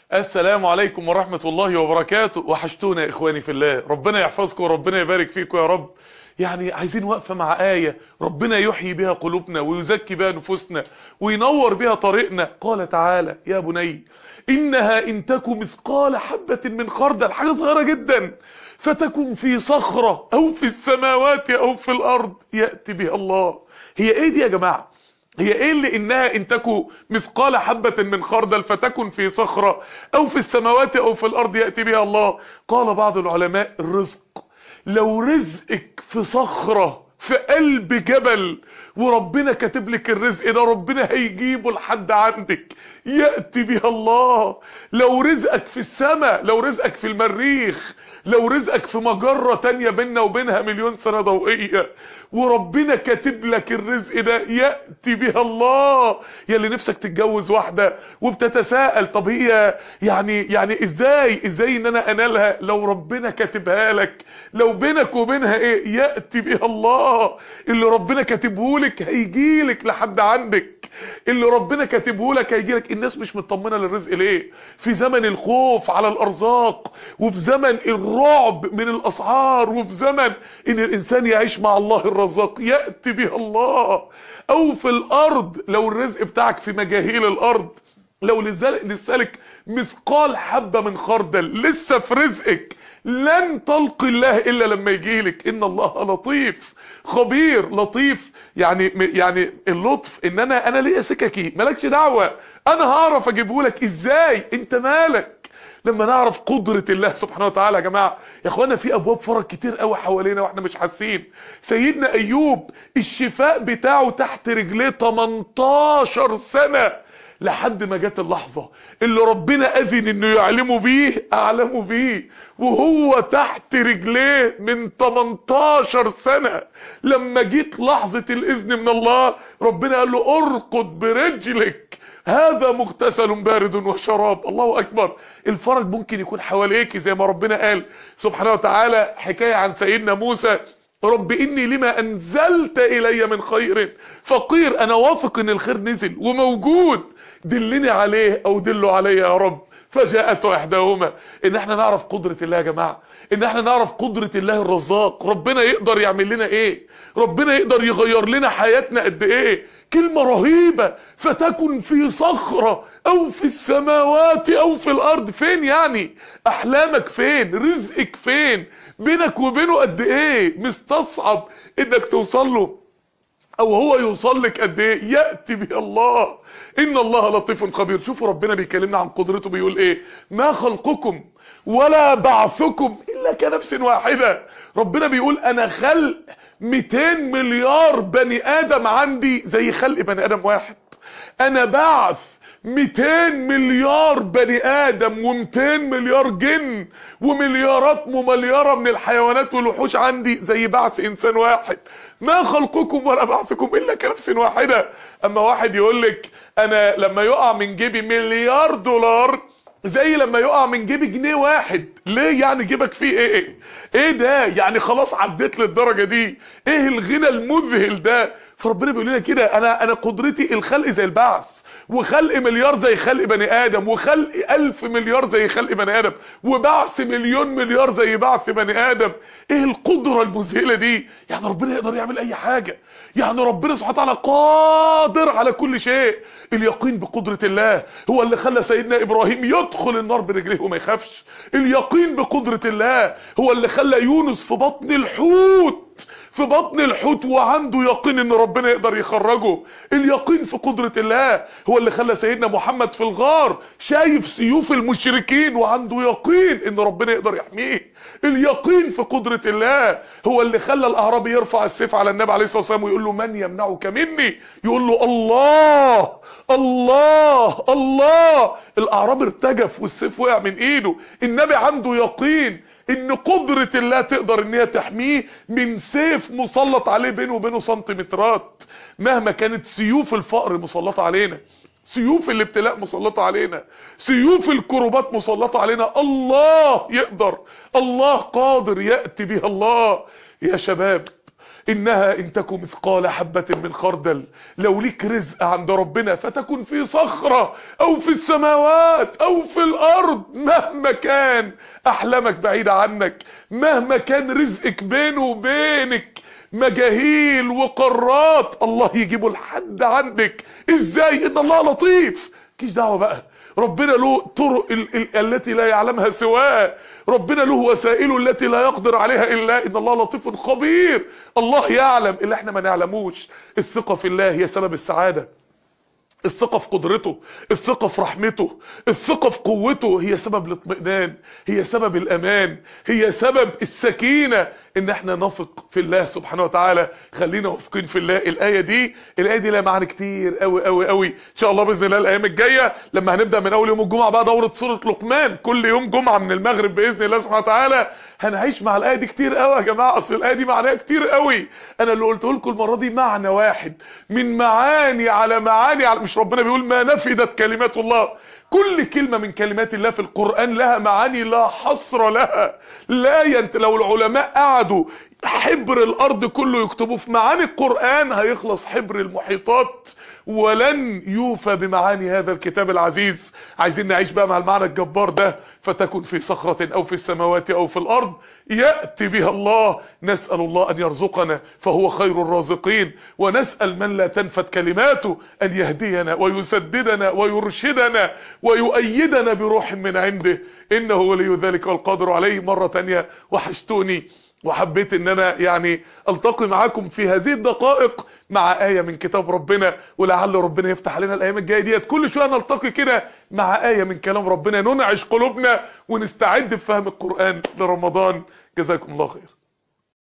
السلام عليكم ورحمة الله وبركاته وحشتونا يا إخواني في الله ربنا يحفظكم وربنا يبارك فيكم يا رب يعني عايزين وقفة مع آية ربنا يحيي بها قلوبنا ويزكي بها نفوسنا وينور بها طريقنا قال تعالى يا بني إنها إن تكن مثقال حبة من خردل حاجة صغيرة جدا فتكن في صخرة أو في السماوات أو في الأرض يأتي بها الله هي إيه دي يا جماعة هي ايه اللي انها ان تكو مثقال حبة من خردل فتكن في صخرة او في السماوات او في الارض يأتي بها الله قال بعض العلماء الرزق لو رزقك في صخرة في قلب جبل وربنا كاتب لك الرزق ده ربنا هيجيبه لحد عندك يأتي بها الله لو رزقك في السماء لو رزقك في المريخ لو رزقك في مجرة تانية بيننا وبينها مليون سنة ضوئية وربنا كاتب لك الرزق ده يأتي بها الله يا اللي نفسك تتجوز واحدة وبتتساءل طب هي يعني يعني ازاي ازاي ان انا انالها لو ربنا كاتبها لك لو بينك وبينها ايه يأتي بها الله اللي ربنا كاتبه لك هيجي لك لحد عندك اللي ربنا كاتبه لك هيجي لك الناس مش مطمنه للرزق ليه في زمن الخوف على الارزاق وفي زمن الرعب من الاسعار وفي زمن ان الانسان يعيش مع الله الرزاق يأتي بها الله او في الارض لو الرزق بتاعك في مجاهيل الارض لو لسالك مثقال حبة من خردل لسه في رزقك لن تلقي الله الا لما يجيلك ان الله لطيف خبير لطيف يعني يعني اللطف ان انا انا ليا سككي مالكش دعوه انا هعرف اجيبه لك ازاي انت مالك لما نعرف قدرة الله سبحانه وتعالى يا جماعة يا اخوانا في ابواب فرج كتير قوي حوالينا واحنا مش حاسين سيدنا ايوب الشفاء بتاعه تحت رجليه 18 سنة لحد ما جت اللحظة اللي ربنا اذن انه يعلمه بيه اعلمه بيه وهو تحت رجليه من 18 سنة لما جيت لحظة الاذن من الله ربنا قال له ارقد برجلك هذا مغتسل بارد وشراب الله اكبر الفرج ممكن يكون حواليك زي ما ربنا قال سبحانه وتعالى حكاية عن سيدنا موسى رب إني لما أنزلت إلي من خير فقير أنا واثق إن الخير نزل وموجود دلني عليه أو دله علي يا رب فجاءت إحداهما إن احنا نعرف قدرة الله يا جماعة إن احنا نعرف قدرة الله الرزاق ربنا يقدر يعمل لنا إيه ربنا يقدر يغير لنا حياتنا قد إيه كلمة رهيبة فتكن في صخرة أو في السماوات أو في الأرض فين يعني أحلامك فين رزقك فين بينك وبينه قد إيه مستصعب إنك توصل له او هو يوصل لك قد ايه ياتي به الله ان الله لطيف خبير شوفوا ربنا بيكلمنا عن قدرته بيقول ايه ما خلقكم ولا بعثكم الا كنفس واحده ربنا بيقول انا خلق 200 مليار بني ادم عندي زي خلق بني ادم واحد انا بعث 200 مليار بني ادم و200 مليار جن ومليارات ممليارة من الحيوانات والوحوش عندي زي بعث انسان واحد ما خلقكم ولا بعثكم الا كنفس واحدة اما واحد يقول لك انا لما يقع من جيبي مليار دولار زي لما يقع من جيبي جنيه واحد ليه يعني جيبك فيه ايه ايه ده يعني خلاص عديت للدرجة دي ايه الغنى المذهل ده فربنا بيقول لنا كده انا انا قدرتي الخلق زي البعث وخلق مليار زي خلق بني ادم وخلق الف مليار زي خلق بني ادم وبعث مليون مليار زي بعث بني ادم ايه القدرة المذهلة دي يعني ربنا يقدر يعمل اي حاجة يعني ربنا سبحانه وتعالى قادر على كل شيء اليقين بقدرة الله هو اللي خلى سيدنا ابراهيم يدخل النار برجليه وما يخافش اليقين بقدرة الله هو اللي خلى يونس في بطن الحوت في بطن الحوت وعنده يقين ان ربنا يقدر يخرجه اليقين في قدرة الله هو اللي خلى سيدنا محمد في الغار شايف سيوف المشركين وعنده يقين ان ربنا يقدر يحميه اليقين في قدرة الله هو اللي خلى الاعرابي يرفع السيف على النبي عليه الصلاة والسلام ويقول له من يمنعك مني يقول له الله الله الله الاعرابي ارتجف والسيف وقع من ايده النبي عنده يقين ان قدرة الله تقدر ان هي تحميه من سيف مسلط عليه بينه وبينه سنتيمترات مهما كانت سيوف الفقر مسلطة علينا سيوف الابتلاء مسلطة علينا سيوف الكروبات مسلطة علينا الله يقدر الله قادر يأتي بها الله يا شباب انها ان تكن مثقال حبة من خردل لو ليك رزق عند ربنا فتكن في صخرة او في السماوات او في الارض مهما كان احلامك بعيدة عنك مهما كان رزقك بينه وبينك مجاهيل وقارات الله يجيبه لحد عندك ازاي ان الله لطيف مفيش دعوه بقى ربنا له طرق ال ال التي لا يعلمها سواه ربنا له وسائله التي لا يقدر عليها الا ان الله لطيف خبير الله يعلم اللي احنا ما نعلموش الثقه في الله هي سبب السعاده الثقة في قدرته الثقة في رحمته الثقة في قوته هي سبب الاطمئنان هي سبب الامان هي سبب السكينة ان احنا نثق في الله سبحانه وتعالى خلينا واثقين في الله الآية دي الآية دي لها معنى كتير قوي قوي قوي ان شاء الله بإذن الله الأيام الجاية لما هنبدأ من اول يوم الجمعة بقى دورة سورة لقمان كل يوم جمعة من المغرب بإذن الله سبحانه وتعالى هنعيش مع الآية دي كتير قوي يا جماعة اصل الآية دي معناها كتير قوي انا اللي قلته لكم المرة دي معنى واحد من معاني على معاني على مش ربنا بيقول ما نفدت كلمات الله كل كلمة من كلمات الله في القرآن لها معاني لا حصر لها لا ينت لو العلماء قعدوا حبر الارض كله يكتبوا في معاني القرآن هيخلص حبر المحيطات ولن يوفى بمعاني هذا الكتاب العزيز عايزين نعيش بقى مع المعنى الجبار ده فتكن في صخرة او في السماوات او في الارض يأتي بها الله نسأل الله ان يرزقنا فهو خير الرازقين ونسأل من لا تنفد كلماته ان يهدينا ويسددنا ويرشدنا ويؤيدنا بروح من عنده انه ولي ذلك والقادر عليه مرة تانية وحشتوني وحبيت ان انا يعني التقي معاكم في هذه الدقائق مع آية من كتاب ربنا ولعل ربنا يفتح علينا الايام الجاية ديت كل شوية نلتقي كده مع آية من كلام ربنا ننعش قلوبنا ونستعد بفهم القرآن لرمضان جزاكم الله خير